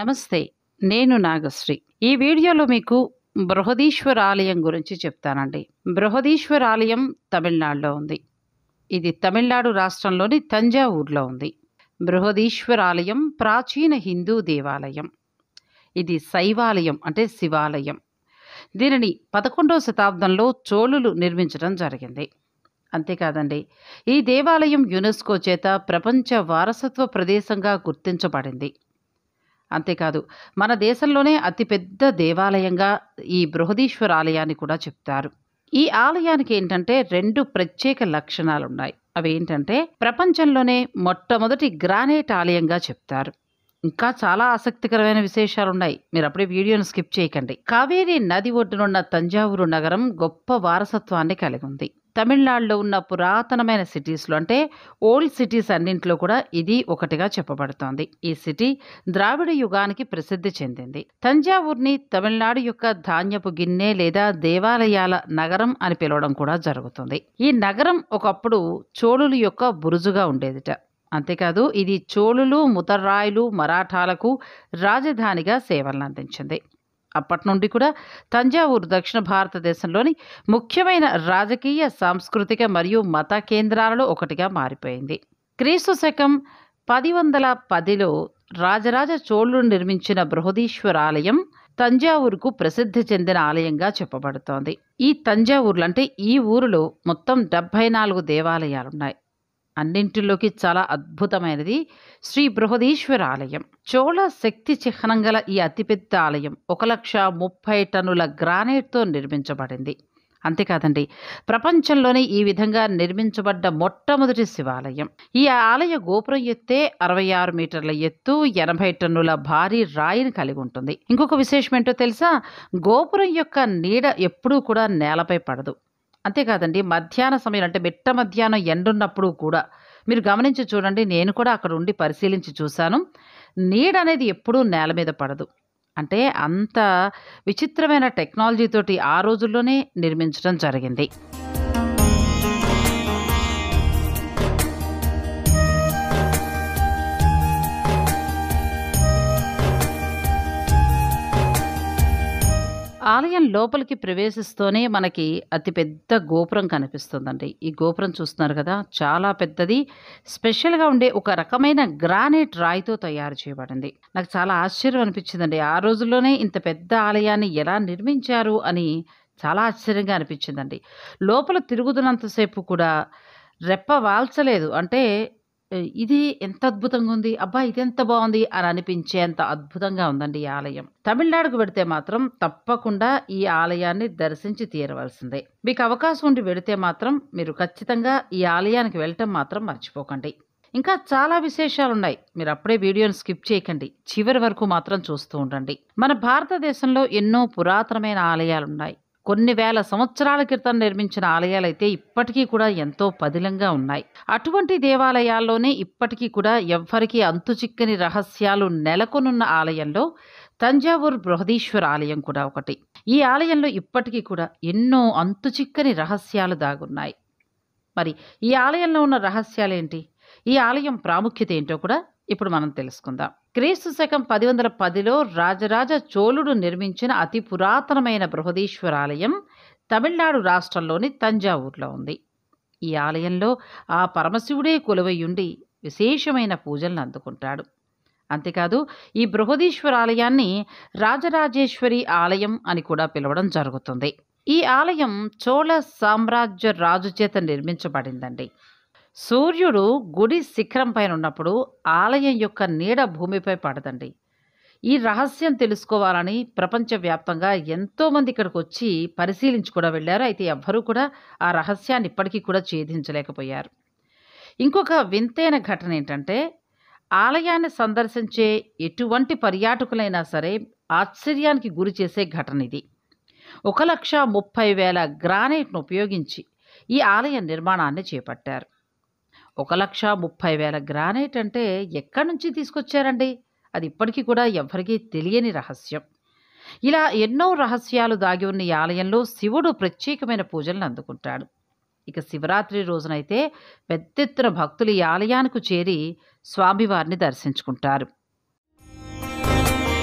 నమస్తే నేను నాగశ్రీ ఈ వీడియోలో మీకు బృహదీశ్వర ఆలయం గురించి చెప్తానండి బృహదీశ్వర ఆలయం తమిళనాడులో ఉంది ఇది తమిళనాడు రాష్ట్రంలోని తంజావూరులో ఉంది బృహదీశ్వర ఆలయం ప్రాచీన హిందూ దేవాలయం ఇది శైవాలయం అంటే శివాలయం దీనిని పదకొండవ శతాబ్దంలో చోళులు నిర్మించడం జరిగింది అంతేకాదండి ఈ దేవాలయం యునెస్కో చేత ప్రపంచ వారసత్వ ప్రదేశంగా గుర్తించబడింది అంతేకాదు మన దేశంలోనే అతిపెద్ద దేవాలయంగా ఈ బృహదీశ్వర ఆలయాన్ని కూడా చెప్తారు ఈ ఆలయానికి ఏంటంటే రెండు ప్రత్యేక లక్షణాలు ఉన్నాయి అవి ఏంటంటే ప్రపంచంలోనే మొట్టమొదటి గ్రానైట్ ఆలయంగా చెప్తారు ఇంకా చాలా ఆసక్తికరమైన విశేషాలు ఉన్నాయి మీరు అప్పుడే వీడియోను స్కిప్ చేయకండి కావేరీ నది ఒడ్డునున్న తంజావూరు నగరం గొప్ప వారసత్వాన్ని కలిగి ఉంది తమిళనాడులో ఉన్న పురాతనమైన సిటీస్లో అంటే ఓల్డ్ సిటీస్ అన్నింటిలో కూడా ఇది ఒకటిగా చెప్పబడుతోంది ఈ సిటీ ద్రావిడ యుగానికి ప్రసిద్ధి చెందింది తంజావూర్ని తమిళనాడు యొక్క ధాన్యపు గిన్నె లేదా దేవాలయాల నగరం అని పిలవడం కూడా జరుగుతుంది ఈ నగరం ఒకప్పుడు చోళుల యొక్క బురుజుగా ఉండేదిట అంతేకాదు ఇది చోళులు ముతర్రాయులు మరాఠాలకు రాజధానిగా సేవలను అందించింది అప్పటి నుండి కూడా తంజావూరు దక్షిణ భారతదేశంలోని ముఖ్యమైన రాజకీయ సాంస్కృతిక మరియు మత కేంద్రాలలో ఒకటిగా మారిపోయింది క్రీస్తు శకం పది వందల పదిలో రాజరాజ చోళుడు నిర్మించిన బృహదీశ్వర ఆలయం తంజావూరుకు ప్రసిద్ధి చెందిన ఆలయంగా చెప్పబడుతోంది ఈ తంజావూరులో అంటే ఈ ఊరిలో మొత్తం డెబ్భై నాలుగు దేవాలయాలున్నాయి అన్నింటిలోకి చాలా అద్భుతమైనది శ్రీ బృహదీశ్వర ఆలయం చోళ శక్తి చిహ్నం గల ఈ అతిపెద్ద ఆలయం ఒక లక్ష ముప్పై టన్నుల గ్రానైట్తో నిర్మించబడింది అంతేకాదండి ప్రపంచంలోనే ఈ విధంగా నిర్మించబడ్డ మొట్టమొదటి శివాలయం ఈ ఆలయ గోపురం ఎత్తే అరవై ఆరు మీటర్ల ఎత్తు ఎనభై టన్నుల భారీ రాయిని కలిగి ఉంటుంది ఇంకొక విశేషం ఏంటో తెలుసా గోపురం యొక్క నీడ ఎప్పుడూ కూడా నేలపై పడదు అంతేకాదండి మధ్యాహ్న సమయం అంటే మిట్ట మధ్యాహ్నం ఎండున్నప్పుడు కూడా మీరు గమనించి చూడండి నేను కూడా అక్కడ ఉండి పరిశీలించి చూశాను నీడ అనేది ఎప్పుడూ నేల మీద పడదు అంటే అంత విచిత్రమైన టెక్నాలజీతోటి ఆ రోజుల్లోనే నిర్మించడం జరిగింది ఆలయం లోపలికి ప్రవేశిస్తూనే మనకి అతిపెద్ద గోపురం కనిపిస్తుందండి ఈ గోపురం చూస్తున్నారు కదా చాలా పెద్దది స్పెషల్గా ఉండే ఒక రకమైన గ్రానైట్ రాయితో తయారు చేయబడింది నాకు చాలా ఆశ్చర్యం అనిపించిందండి ఆ రోజుల్లోనే ఇంత పెద్ద ఆలయాన్ని ఎలా నిర్మించారు అని చాలా ఆశ్చర్యంగా అనిపించిందండి లోపల తిరుగుతున్నంతసేపు కూడా రెప్ప వాల్చలేదు అంటే ఇది ఎంత అద్భుతంగా ఉంది అబ్బా ఇదెంత బాగుంది అని అనిపించేంత అద్భుతంగా ఉందండి ఈ ఆలయం తమిళనాడుకు వెడితే మాత్రం తప్పకుండా ఈ ఆలయాన్ని దర్శించి తీరవలసిందే మీకు అవకాశం ఉండి వెడితే మాత్రం మీరు ఖచ్చితంగా ఈ ఆలయానికి వెళ్ళటం మాత్రం మర్చిపోకండి ఇంకా చాలా విశేషాలు ఉన్నాయి మీరు అప్పుడే వీడియోని స్కిప్ చేయకండి చివరి వరకు మాత్రం చూస్తూ ఉండండి మన భారతదేశంలో ఎన్నో పురాతనమైన ఆలయాలు ఉన్నాయి కొన్ని వేల సంవత్సరాల క్రితం నిర్మించిన ఆలయాలైతే ఇప్పటికీ కూడా ఎంతో పదిలంగా ఉన్నాయి అటువంటి దేవాలయాల్లోనే ఇప్పటికీ కూడా ఎవ్వరికీ అంతుచిక్కని రహస్యాలు నెలకొనున్న ఆలయంలో తంజావూరు బృహదీశ్వర ఆలయం కూడా ఒకటి ఈ ఆలయంలో ఇప్పటికీ కూడా ఎన్నో అంతుచిక్కని రహస్యాలు దాగున్నాయి మరి ఈ ఆలయంలో ఉన్న రహస్యాలేంటి ఈ ఆలయం ప్రాముఖ్యత ఏంటో కూడా ఇప్పుడు మనం తెలుసుకుందాం క్రీస్తు శకం పది వందల పదిలో రాజరాజ చోళుడు నిర్మించిన అతి పురాతనమైన బృహదీశ్వర ఆలయం తమిళనాడు రాష్ట్రంలోని తంజావూరులో ఉంది ఈ ఆలయంలో ఆ పరమశివుడే కొలువయ్యుండి విశేషమైన పూజలను అందుకుంటాడు అంతేకాదు ఈ బృహదీశ్వర ఆలయాన్ని రాజరాజేశ్వరి ఆలయం అని కూడా పిలవడం జరుగుతుంది ఈ ఆలయం చోళ సామ్రాజ్య రాజు చేత నిర్మించబడిందండి సూర్యుడు గుడి శిఖరం పైన ఉన్నప్పుడు ఆలయం యొక్క నీడ భూమిపై పడదండి ఈ రహస్యం తెలుసుకోవాలని ప్రపంచవ్యాప్తంగా ఎంతోమంది ఇక్కడికి వచ్చి పరిశీలించి కూడా వెళ్ళారు అయితే ఎవ్వరూ కూడా ఆ రహస్యాన్ని ఇప్పటికీ కూడా ఛేదించలేకపోయారు ఇంకొక వింతైన ఘటన ఏంటంటే ఆలయాన్ని సందర్శించే ఎటువంటి పర్యాటకులైనా సరే ఆశ్చర్యానికి గురి చేసే ఘటన ఇది ఒక లక్ష ముప్పై వేల గ్రానైట్ను ఉపయోగించి ఈ ఆలయ నిర్మాణాన్ని చేపట్టారు ఒక లక్ష ముప్పై వేల గ్రానైట్ అంటే ఎక్కడి నుంచి తీసుకొచ్చారండి అది ఇప్పటికీ కూడా ఎవ్వరికీ తెలియని రహస్యం ఇలా ఎన్నో రహస్యాలు దాగి ఉన్న ఈ ఆలయంలో శివుడు ప్రత్యేకమైన పూజలను అందుకుంటాడు ఇక శివరాత్రి రోజునైతే పెద్ద ఎత్తున భక్తులు ఈ ఆలయానికి చేరి స్వామివారిని దర్శించుకుంటారు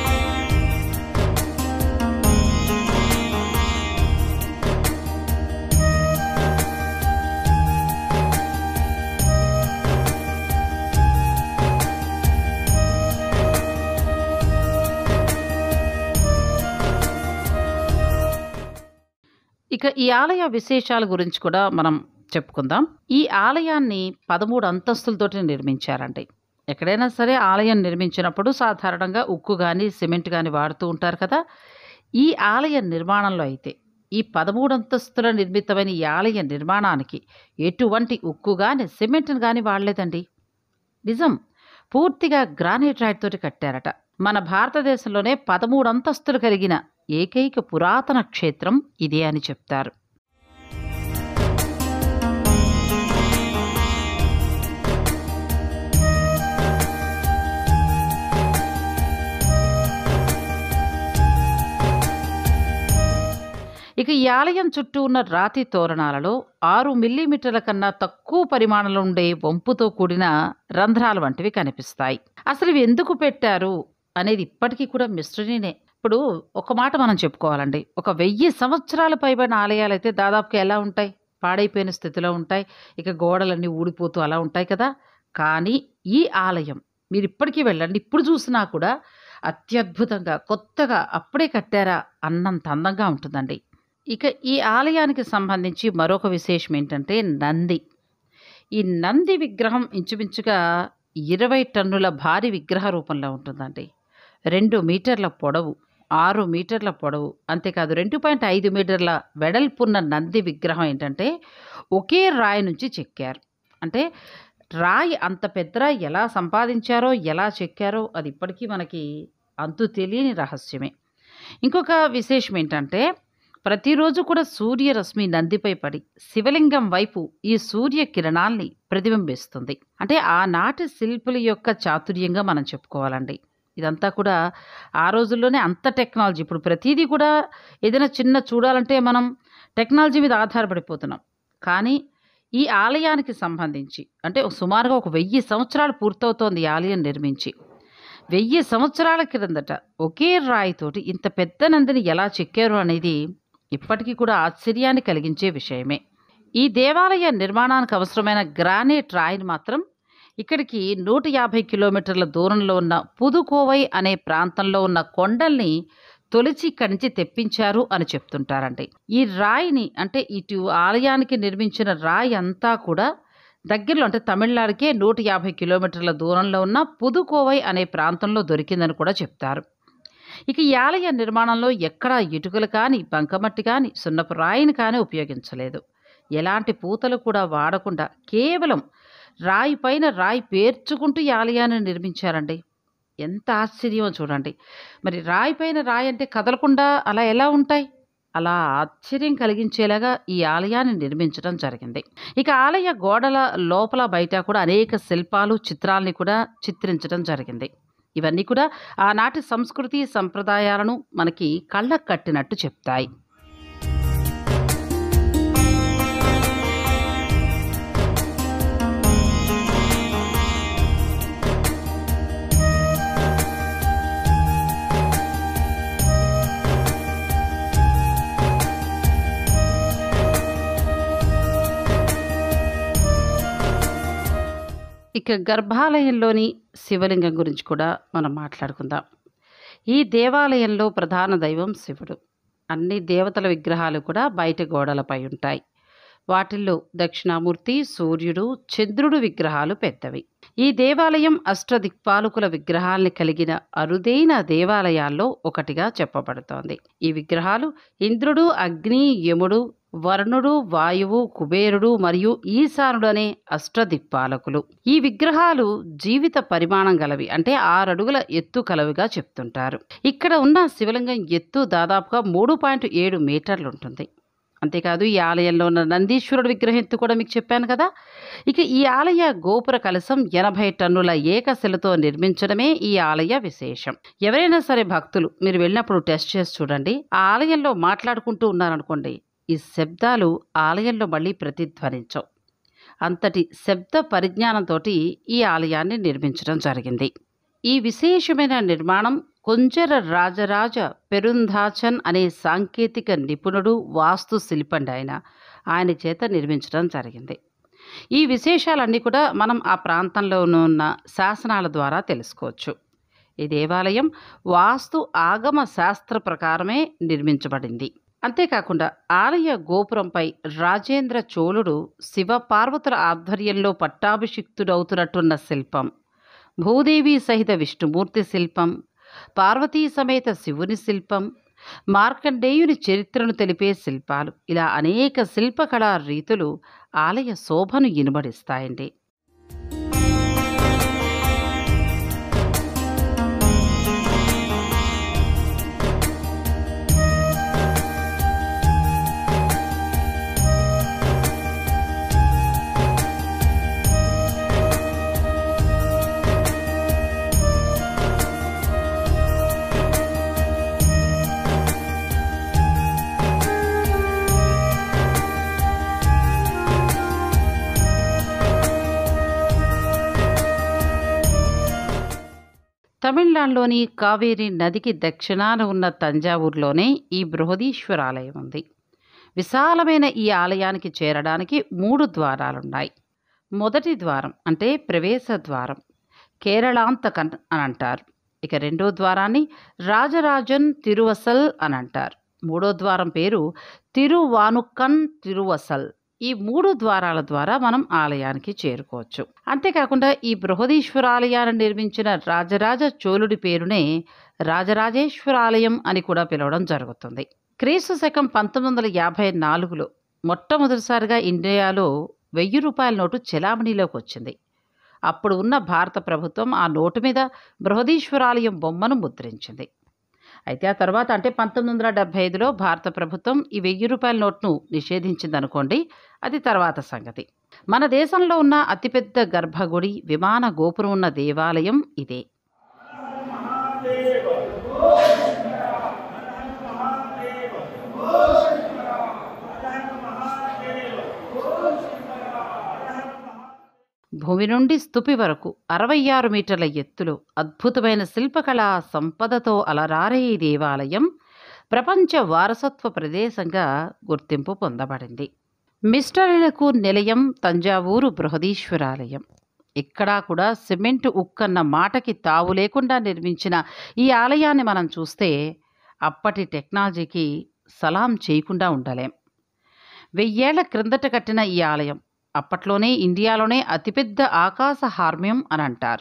ఇక ఈ ఆలయ విశేషాల గురించి కూడా మనం చెప్పుకుందాం ఈ ఆలయాన్ని పదమూడు అంతస్తులతోటి నిర్మించారండి ఎక్కడైనా సరే ఆలయం నిర్మించినప్పుడు సాధారణంగా ఉక్కు కానీ సిమెంట్ కానీ వాడుతూ ఉంటారు కదా ఈ ఆలయ నిర్మాణంలో అయితే ఈ పదమూడు అంతస్తుల నిర్మితమైన ఈ ఆలయ నిర్మాణానికి ఎటువంటి ఉక్కు కానీ సిమెంట్ కానీ వాడలేదండి నిజం పూర్తిగా గ్రానైట్ రాయిడ్ తోటి కట్టారట మన భారతదేశంలోనే పదమూడు అంతస్తులు కలిగిన ఏకైక పురాతన క్షేత్రం ఇదే అని చెప్తారు ఇక ఈ ఆలయం చుట్టూ ఉన్న రాతి తోరణాలలో ఆరు మిల్లీమీటర్ల కన్నా తక్కువ పరిమాణంలో ఉండే వంపుతో కూడిన రంధ్రాలు వంటివి కనిపిస్తాయి అసలు ఇవి ఎందుకు పెట్టారు అనేది ఇప్పటికీ కూడా మిస్టరీనే ఇప్పుడు ఒక మాట మనం చెప్పుకోవాలండి ఒక వెయ్యి సంవత్సరాల పైబడిన ఆలయాలు అయితే దాదాపుగా ఎలా ఉంటాయి పాడైపోయిన స్థితిలో ఉంటాయి ఇక గోడలన్నీ ఊడిపోతూ అలా ఉంటాయి కదా కానీ ఈ ఆలయం మీరు ఇప్పటికీ వెళ్ళండి ఇప్పుడు చూసినా కూడా అత్యద్భుతంగా కొత్తగా అప్పుడే కట్టారా అన్నంత అందంగా ఉంటుందండి ఇక ఈ ఆలయానికి సంబంధించి మరొక విశేషం ఏంటంటే నంది ఈ నంది విగ్రహం ఇంచుమించుగా ఇరవై టన్నుల భారీ విగ్రహ రూపంలో ఉంటుందండి రెండు మీటర్ల పొడవు ఆరు మీటర్ల పొడవు అంతేకాదు రెండు పాయింట్ ఐదు మీటర్ల వెడల్పున్న నంది విగ్రహం ఏంటంటే ఒకే రాయి నుంచి చెక్కారు అంటే రాయి అంత పెద్ద రాయి ఎలా సంపాదించారో ఎలా చెక్కారో అది ఇప్పటికీ మనకి అంతు తెలియని రహస్యమే ఇంకొక విశేషం ఏంటంటే ప్రతిరోజు కూడా సూర్యరశ్మి నందిపై పడి శివలింగం వైపు ఈ సూర్య కిరణాల్ని ప్రతిబింబిస్తుంది అంటే ఆనాటి శిల్పుల యొక్క చాతుర్యంగా మనం చెప్పుకోవాలండి ఇదంతా కూడా ఆ రోజుల్లోనే అంత టెక్నాలజీ ఇప్పుడు ప్రతిదీ కూడా ఏదైనా చిన్న చూడాలంటే మనం టెక్నాలజీ మీద ఆధారపడిపోతున్నాం కానీ ఈ ఆలయానికి సంబంధించి అంటే సుమారుగా ఒక వెయ్యి సంవత్సరాలు పూర్తవుతోంది ఈ ఆలయం నిర్మించి వెయ్యి సంవత్సరాల క్రిందట ఒకే రాయితోటి ఇంత పెద్ద నందిని ఎలా చెక్కారు అనేది ఇప్పటికీ కూడా ఆశ్చర్యాన్ని కలిగించే విషయమే ఈ దేవాలయ నిర్మాణానికి అవసరమైన గ్రానైట్ రాయిని మాత్రం ఇక్కడికి నూట యాభై కిలోమీటర్ల దూరంలో ఉన్న పుదుకోవై అనే ప్రాంతంలో ఉన్న కొండల్ని తొలిచి ఇక్కడి నుంచి తెప్పించారు అని చెప్తుంటారండి ఈ రాయిని అంటే ఇటు ఆలయానికి నిర్మించిన రాయి అంతా కూడా దగ్గరలో అంటే తమిళనాడుకే నూట యాభై కిలోమీటర్ల దూరంలో ఉన్న పుదుకోవై అనే ప్రాంతంలో దొరికిందని కూడా చెప్తారు ఇక ఈ ఆలయ నిర్మాణంలో ఎక్కడా ఇటుకలు కానీ బంకమట్టి కానీ సున్నపు రాయిని కానీ ఉపయోగించలేదు ఎలాంటి పూతలు కూడా వాడకుండా కేవలం రాయి పైన రాయి పేర్చుకుంటూ ఈ ఆలయాన్ని నిర్మించారండి ఎంత ఆశ్చర్యమో చూడండి మరి రాయి పైన రాయి అంటే కదలకుండా అలా ఎలా ఉంటాయి అలా ఆశ్చర్యం కలిగించేలాగా ఈ ఆలయాన్ని నిర్మించడం జరిగింది ఇక ఆలయ గోడల లోపల బయట కూడా అనేక శిల్పాలు చిత్రాల్ని కూడా చిత్రించడం జరిగింది ఇవన్నీ కూడా ఆనాటి సంస్కృతి సంప్రదాయాలను మనకి కళ్ళకు కట్టినట్టు చెప్తాయి ఇక గర్భాలయంలోని శివలింగం గురించి కూడా మనం మాట్లాడుకుందాం ఈ దేవాలయంలో ప్రధాన దైవం శివుడు అన్ని దేవతల విగ్రహాలు కూడా బయట గోడలపై ఉంటాయి వాటిల్లో దక్షిణామూర్తి సూర్యుడు చంద్రుడు విగ్రహాలు పెద్దవి ఈ దేవాలయం అష్టదిక్పాలకుల విగ్రహాల్ని కలిగిన అరుదైన దేవాలయాల్లో ఒకటిగా చెప్పబడుతోంది ఈ విగ్రహాలు ఇంద్రుడు అగ్ని యముడు వరుణుడు వాయువు కుబేరుడు మరియు ఈశానుడు అనే అష్టదిక్పాలకులు ఈ విగ్రహాలు జీవిత పరిమాణం గలవి అంటే ఆరడుగుల ఎత్తు కలవిగా చెప్తుంటారు ఇక్కడ ఉన్న శివలింగం ఎత్తు దాదాపుగా మూడు పాయింట్ ఏడు మీటర్లు ఉంటుంది అంతేకాదు ఈ ఆలయంలో ఉన్న నందీశ్వరుడు విగ్రహం ఎత్తు కూడా మీకు చెప్పాను కదా ఇక ఈ ఆలయ గోపుర కలశం ఎనభై టన్నుల ఏకశిలతో నిర్మించడమే ఈ ఆలయ విశేషం ఎవరైనా సరే భక్తులు మీరు వెళ్ళినప్పుడు టెస్ట్ చేసి చూడండి ఆ ఆలయంలో మాట్లాడుకుంటూ ఉన్నారనుకోండి ఈ శబ్దాలు ఆలయంలో మళ్ళీ ప్రతిధ్వనించవు అంతటి శబ్ద పరిజ్ఞానంతో ఈ ఆలయాన్ని నిర్మించడం జరిగింది ఈ విశేషమైన నిర్మాణం కొంచెర రాజరాజ పెరుంధాచన్ అనే సాంకేతిక నిపుణుడు వాస్తు శిల్పండి ఆయన ఆయన చేత నిర్మించడం జరిగింది ఈ విశేషాలన్నీ కూడా మనం ఆ ప్రాంతంలో ఉన్న శాసనాల ద్వారా తెలుసుకోవచ్చు ఈ దేవాలయం వాస్తు ఆగమ శాస్త్ర ప్రకారమే నిర్మించబడింది అంతేకాకుండా ఆలయ గోపురంపై రాజేంద్ర చోళుడు శివ పార్వతుల ఆధ్వర్యంలో పట్టాభిషిక్తుడవుతున్నట్టున్న శిల్పం భూదేవి సహిత విష్ణుమూర్తి శిల్పం పార్వతీ సమేత శివుని శిల్పం మార్కండేయుని చరిత్రను తెలిపే శిల్పాలు ఇలా అనేక శిల్పకళా రీతులు ఆలయ శోభను ఇనుమడిస్తాయండి తమిళనాడులోని కావేరి నదికి దక్షిణాన ఉన్న తంజావూరులోనే ఈ బృహదీశ్వర ఆలయం ఉంది విశాలమైన ఈ ఆలయానికి చేరడానికి మూడు ద్వారాలున్నాయి మొదటి ద్వారం అంటే ప్రవేశ ద్వారం కేరళాంతకన్ అని అంటారు ఇక రెండో ద్వారాన్ని రాజరాజన్ తిరువసల్ అని అంటారు మూడో ద్వారం పేరు తిరువానుక్కన్ తిరువసల్ ఈ మూడు ద్వారాల ద్వారా మనం ఆలయానికి చేరుకోవచ్చు అంతేకాకుండా ఈ బృహదీశ్వర ఆలయాన్ని నిర్మించిన రాజరాజ చోళుడి పేరునే రాజరాజేశ్వరాలయం అని కూడా పిలవడం జరుగుతుంది క్రీస్తు శకం పంతొమ్మిది వందల యాభై నాలుగులో మొట్టమొదటిసారిగా ఇండియాలో వెయ్యి రూపాయల నోటు చెలామణిలోకి వచ్చింది అప్పుడు ఉన్న భారత ప్రభుత్వం ఆ నోటు మీద బృహదీశ్వరాలయం బొమ్మను ముద్రించింది అయితే ఆ తర్వాత అంటే పంతొమ్మిది వందల డెబ్బై ఐదులో భారత ప్రభుత్వం ఈ వెయ్యి రూపాయల నోట్ను నిషేధించింది అనుకోండి అది తర్వాత సంగతి మన దేశంలో ఉన్న అతిపెద్ద గర్భగుడి విమాన గోపురం ఉన్న దేవాలయం ఇదే భూమి నుండి స్థుపి వరకు అరవై ఆరు మీటర్ల ఎత్తులో అద్భుతమైన శిల్పకళా సంపదతో అలరారే ఈ దేవాలయం ప్రపంచ వారసత్వ ప్రదేశంగా గుర్తింపు పొందబడింది మిస్టరీలకు నిలయం తంజావూరు బృహదీశ్వరాలయం ఎక్కడా కూడా సిమెంట్ ఉక్కన్న మాటకి తావు లేకుండా నిర్మించిన ఈ ఆలయాన్ని మనం చూస్తే అప్పటి టెక్నాలజీకి సలాం చేయకుండా ఉండలేం వెయ్యేళ్ల క్రిందట కట్టిన ఈ ఆలయం అప్పట్లోనే ఇండియాలోనే అతిపెద్ద ఆకాశ హార్మ్యం అని అంటారు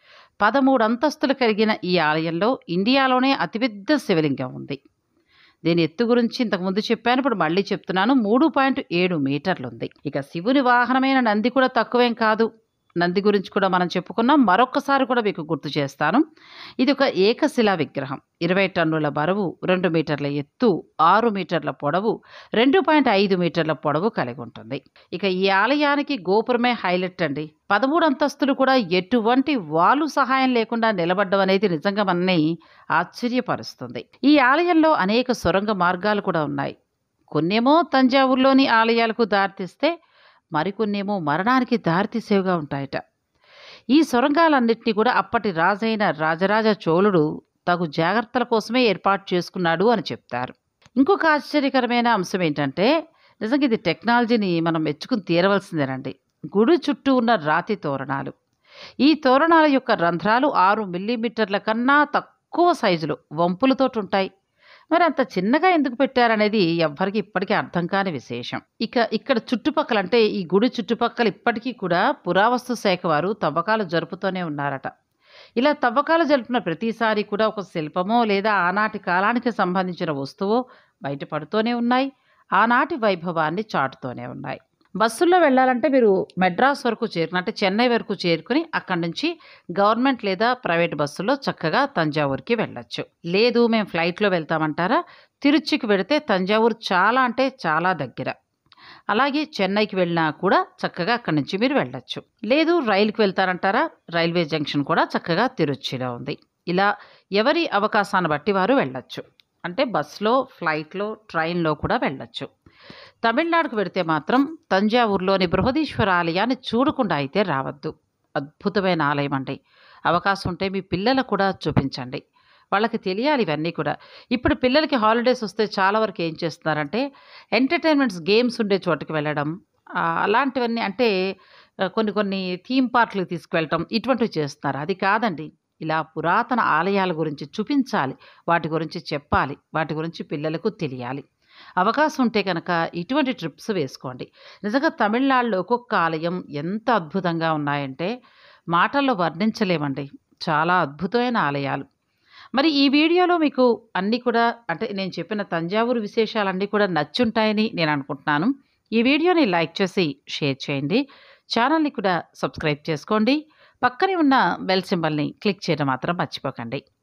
పదమూడు అంతస్తులు కలిగిన ఈ ఆలయంలో ఇండియాలోనే అతిపెద్ద శివలింగం ఉంది దీని ఎత్తు గురించి ఇంతకుముందు చెప్పాను ఇప్పుడు మళ్ళీ చెప్తున్నాను మూడు పాయింట్ ఏడు మీటర్లు ఉంది ఇక శివుని వాహనమైన నంది కూడా తక్కువేం కాదు నంది గురించి కూడా మనం చెప్పుకున్నాం మరొకసారి కూడా మీకు గుర్తు చేస్తాను ఇది ఒక ఏకశిలా విగ్రహం ఇరవై టన్నుల బరువు రెండు మీటర్ల ఎత్తు ఆరు మీటర్ల పొడవు రెండు పాయింట్ ఐదు మీటర్ల పొడవు కలిగి ఉంటుంది ఇక ఈ ఆలయానికి గోపురమే హైలైట్ అండి పదమూడు అంతస్తులు కూడా ఎటువంటి వాలు సహాయం లేకుండా నిలబడ్డం అనేది నిజంగా మనని ఆశ్చర్యపరుస్తుంది ఈ ఆలయంలో అనేక సొరంగ మార్గాలు కూడా ఉన్నాయి కొన్నేమో తంజావూరులోని ఆలయాలకు దారితీస్తే మరికొన్నేమో మరణానికి దారితీసేవిగా ఉంటాయట ఈ సొరంగాలన్నింటినీ కూడా అప్పటి రాజైన రాజరాజ చోళుడు తగు జాగ్రత్తల కోసమే ఏర్పాటు చేసుకున్నాడు అని చెప్తారు ఇంకొక ఆశ్చర్యకరమైన అంశం ఏంటంటే నిజంగా ఇది టెక్నాలజీని మనం మెచ్చుకుని తీరవలసిందేనండి గుడి చుట్టూ ఉన్న రాతి తోరణాలు ఈ తోరణాల యొక్క రంధ్రాలు ఆరు మిల్లీమీటర్ల కన్నా తక్కువ సైజులో వంపులతోటి ఉంటాయి మరి అంత చిన్నగా ఎందుకు పెట్టారనేది ఎవ్వరికి ఇప్పటికీ అర్థం కాని విశేషం ఇక ఇక్కడ చుట్టుపక్కల అంటే ఈ గుడి చుట్టుపక్కల ఇప్పటికీ కూడా పురావస్తు శాఖ వారు తవ్వకాలు జరుపుతూనే ఉన్నారట ఇలా తవ్వకాలు జరిపిన ప్రతిసారి కూడా ఒక శిల్పమో లేదా ఆనాటి కాలానికి సంబంధించిన వస్తువో బయటపడుతూనే ఉన్నాయి ఆనాటి వైభవాన్ని చాటుతూనే ఉన్నాయి బస్సుల్లో వెళ్ళాలంటే మీరు మెడ్రాస్ వరకు చేరుకుని అంటే చెన్నై వరకు చేరుకుని అక్కడి నుంచి గవర్నమెంట్ లేదా ప్రైవేట్ బస్సులో చక్కగా తంజావూరుకి వెళ్ళొచ్చు లేదు మేము ఫ్లైట్లో వెళ్తామంటారా తిరుచికి వెళితే తంజావూరు చాలా అంటే చాలా దగ్గర అలాగే చెన్నైకి వెళ్ళినా కూడా చక్కగా అక్కడి నుంచి మీరు వెళ్ళొచ్చు లేదు రైలుకి వెళ్తారంటారా రైల్వే జంక్షన్ కూడా చక్కగా తిరుచిలో ఉంది ఇలా ఎవరి అవకాశాన్ని బట్టి వారు వెళ్ళొచ్చు అంటే బస్సులో ఫ్లైట్లో ట్రైన్లో కూడా వెళ్ళొచ్చు తమిళనాడుకు వెడితే మాత్రం తంజావూరులోని బృహదీశ్వర ఆలయాన్ని చూడకుండా అయితే రావద్దు అద్భుతమైన ఆలయం అండి అవకాశం ఉంటే మీ పిల్లలకు కూడా చూపించండి వాళ్ళకి తెలియాలి ఇవన్నీ కూడా ఇప్పుడు పిల్లలకి హాలిడేస్ వస్తే చాలా వరకు ఏం చేస్తున్నారంటే ఎంటర్టైన్మెంట్స్ గేమ్స్ ఉండే చోటుకి వెళ్ళడం ఆ, అలాంటివన్నీ అంటే ఆ, కొన్ని కొన్ని థీమ్ పార్క్లకు తీసుకువెళ్ళటం ఇటువంటివి చేస్తున్నారు అది కాదండి ఇలా పురాతన ఆలయాల గురించి చూపించాలి వాటి గురించి చెప్పాలి వాటి గురించి పిల్లలకు తెలియాలి అవకాశం ఉంటే కనుక ఇటువంటి ట్రిప్స్ వేసుకోండి నిజంగా తమిళనాడులో ఒక్కొక్క ఆలయం ఎంత అద్భుతంగా ఉన్నాయంటే మాటల్లో వర్ణించలేమండి చాలా అద్భుతమైన ఆలయాలు మరి ఈ వీడియోలో మీకు అన్నీ కూడా అంటే నేను చెప్పిన తంజావూరు విశేషాలన్నీ కూడా నచ్చుంటాయని నేను అనుకుంటున్నాను ఈ వీడియోని లైక్ చేసి షేర్ చేయండి ఛానల్ని కూడా సబ్స్క్రైబ్ చేసుకోండి పక్కనే ఉన్న బెల్ సింబల్ని క్లిక్ చేయడం మాత్రం మర్చిపోకండి